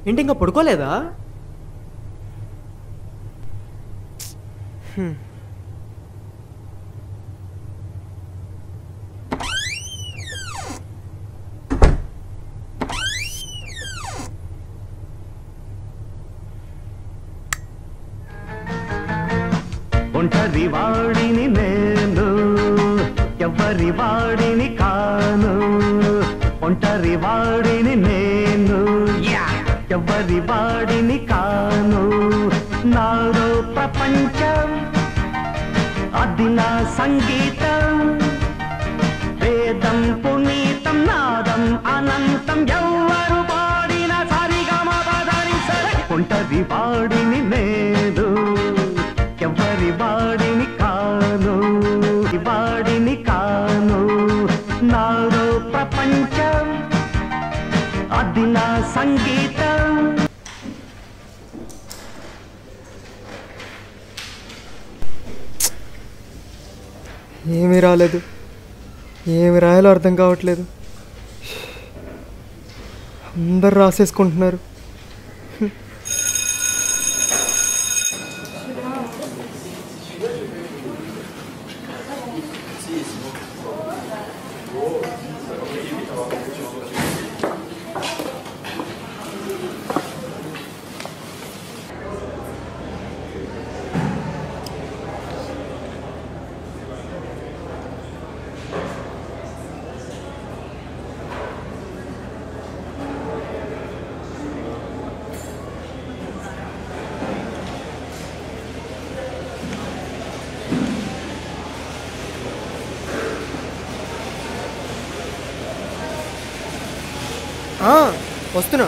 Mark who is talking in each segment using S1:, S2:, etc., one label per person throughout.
S1: ఏంటి ఇంకా పడుకోలేదా హ్మ్.
S2: ఒంటరి వాడిని నేను ఎవరి వాడిని కాను ఒంటరి వాడిని నేను ఎవరి వాడిని కాను నాలో ప్రపంచం అది నా సంగీతం వేదం పునీతం నాదం అనంతం ఎవ్వరు పాడిన సరిగమ పదని సరే ఒంటరి వాడిని నేను ఎవరి వాడిని కాను వాడిని కాను నాలో ప్రపంచం అది నా సంగీతం
S1: ఏమీ రాలేదు ఏమి రాయాలో అర్థం కావట్లేదు అందరు రాసేసుకుంటున్నారు ఆ, వస్తున్నా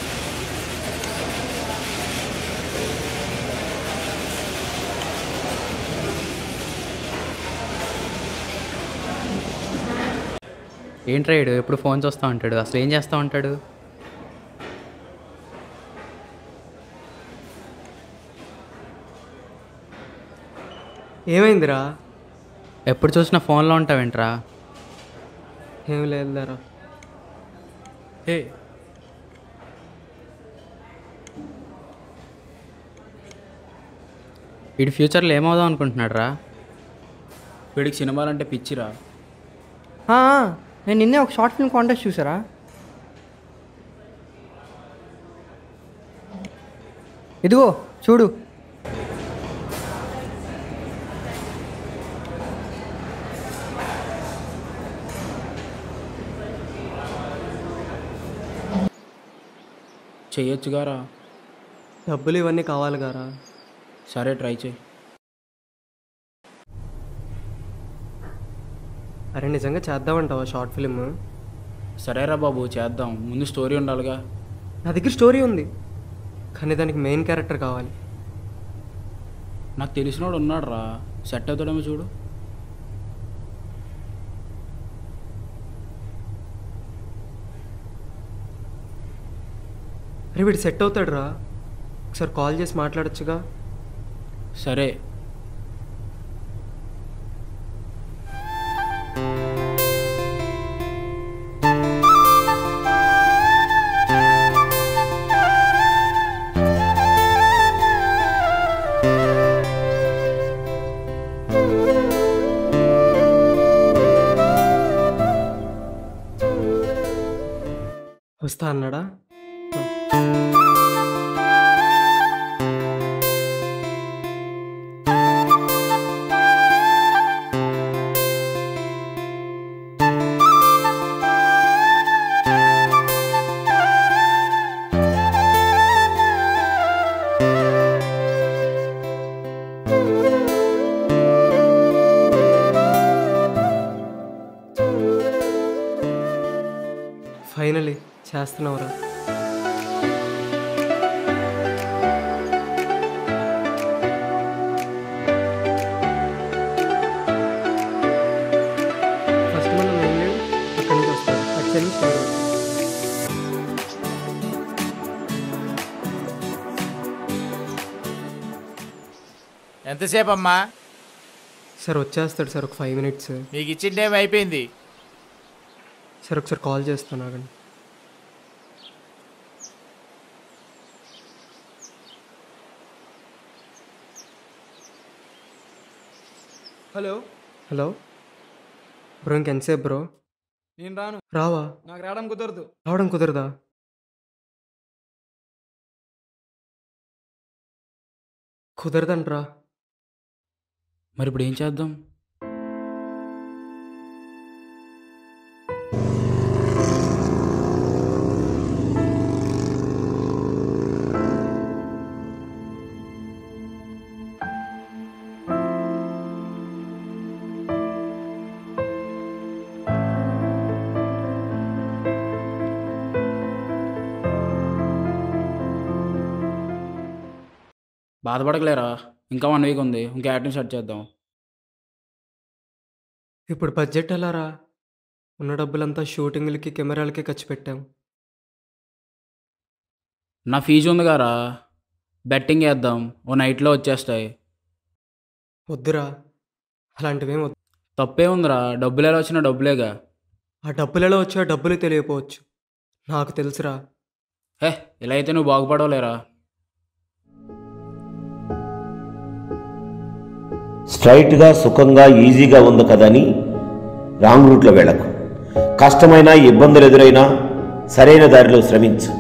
S3: ఏంట్రా ఈడు ఎప్పుడు ఫోన్ చూస్తూ ఉంటాడు అసలు ఏం చేస్తూ ఉంటాడు
S1: ఏమైందిరా
S3: ఎప్పుడు చూసినా ఫోన్లో ఉంటావేంట్రా
S1: ఏం లేదులేరా
S3: ఏ వీడి ఫ్యూచర్లో ఏమవుదాం అనుకుంటున్నాడు రా
S4: వీడికి సినిమాలంటే పిచ్చిరా
S1: ఆ, నేను నిన్నే ఒక షార్ట్ ఫిల్మ్ కాంటెస్ట్ చూసారా ఇదిగో చూడు
S4: చెయ్యొచ్చుగారా
S1: డబ్బులు ఇవన్నీ కావాలి గారా
S4: సరే ట్రై చేయి
S1: అరే నిజంగా చేద్దామంటావా షార్ట్ ఫిల్మ్
S4: సరేరా బాబు చేద్దాం ముందు స్టోరీ ఉండాలిగా
S1: నా దగ్గర స్టోరీ ఉంది కానీ దానికి మెయిన్ క్యారెక్టర్ కావాలి
S4: నాకు తెలిసినోడు ఉన్నాడు రా సెట్ అవుతాడేమో చూడు
S1: అరే వీడు సెట్ అవుతాడు రా ఒకసారి కాల్ చేసి మాట్లాడొచ్చుగా
S4: సరే
S1: వస్తా అన్నాడా ఫైనలీ చేస్తున్నావురా ఫస్ట్ మనం వెళ్ళి అక్కడి నుంచి వస్తాం అక్కడి నుంచి స్టార్ట్ అవుతాం.
S5: ఎంతసేపు అమ్మా
S1: సార్ వచ్చేస్తాడు సార్ ఒక ఫైవ్ మినిట్స్
S5: మీకు ఇచ్చిన టైం అయిపోయింది
S1: సార్ ఒకసారి కాల్ చేస్తాను ఆగండి
S6: హలో
S1: హలో బ్రో ఇంకెంతసేపు బ్రో
S6: నేను రాను
S1: రావా
S6: నాకు రావడం కుదరదు
S1: రావడం కుదరదా కుదరదంట్రా
S4: మరి ఇప్పుడు ఏం చేద్దాం బాధపడకలేరా ఇంకా వన్ వీక్ ఉంది ఇంకా యాక్టింగ్ సెట్ చేద్దాం
S1: ఇప్పుడు బడ్జెట్ ఎలా రా ఉన్న డబ్బులంతా షూటింగ్లకి కెమెరాలకి ఖర్చు పెట్టాం
S4: నా ఫీజు ఉంది కారా బెట్టింగ్ వేద్దాం ఓ నైట్లో వచ్చేస్తాయి
S1: వద్దురా అలాంటివేం వద్దు
S4: తప్పే ఉందిరా డబ్బులు ఎలా వచ్చినా డబ్బులేగా
S1: ఆ డబ్బులు ఎలా వచ్చా డబ్బులు తెలియపోవచ్చు నాకు తెలుసురా
S4: హే ఇలా అయితే నువ్వు బాగుపడవలేరా
S7: స్ట్రైట్గా సుఖంగా ఈజీగా ఉంది కదని రాంగ్ రూట్లో వెళ్ళకు కష్టమైన ఇబ్బందులు ఎదురైనా సరైన దారిలో శ్రమించు